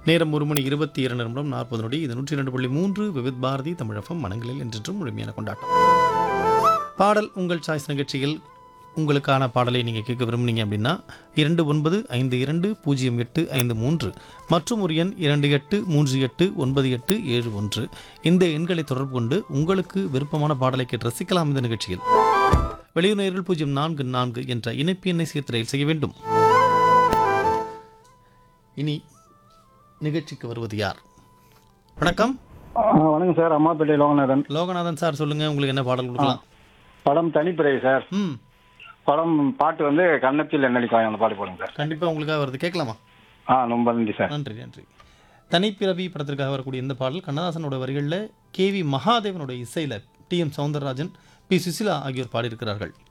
நேரம் ஒரு மணி இருபத்தி இரண்டு நிமிடம் நாற்பது நொடி இது நூற்றி இரண்டு புள்ளி மூன்று விவித் பாரதி தமிழகம் மனங்களில் என்றென்றும் முழுமையான கொண்டாட்டம் பாடல் உங்கள் சாய்ஸ் நிகழ்ச்சியில் உங்களுக்கான பாடலை நீங்கள் கேட்க விரும்புனீங்க அப்படின்னா இரண்டு ஒன்பது ஐந்து இரண்டு பூஜ்ஜியம் எட்டு ஐந்து மூன்று மற்றும் ஒரு எண் இரண்டு எட்டு மூன்று எட்டு ஒன்பது எட்டு ஏழு ஒன்று இந்த எண்களை தொடர்பு கொண்டு உங்களுக்கு விருப்பமான பாடலை கேட்டு ரசிக்கலாம் இந்த நிகழ்ச்சியில் வெளியூர் நேயர்கள் பூஜ்ஜியம் நான்கு நான்கு என்ற இணைப்பு எண்ணை சேர்த்து செய்ய வேண்டும் இனி நிகழ்ச்சிக்கு வருவது யார் வணக்கம் ஆ, வணக்கம் சார் அம்மாப்பேட்டை லோகநாதன் லோகநாதன் சார் சொல்லுங்க உங்களுக்கு என்ன பாடல் கொடுக்கலாம் படம் தனிப்பிறை சார் ம் படம் பாட்டு வந்து கன்னத்தில் என்னடி காயம் அந்த பாட்டு போடுங்க சார் கண்டிப்பாக உங்களுக்காக வருது கேட்கலாமா ஆ ரொம்ப நன்றி சார் நன்றி நன்றி தனிப்பிறவி படத்திற்காக வரக்கூடிய இந்த பாடல் கண்ணதாசனோட வரிகளில் கேவி மகாதேவனோட இசையில் T M Soundararajan P Susheela ஆகியோர் பாடியிருக்கிறார்கள்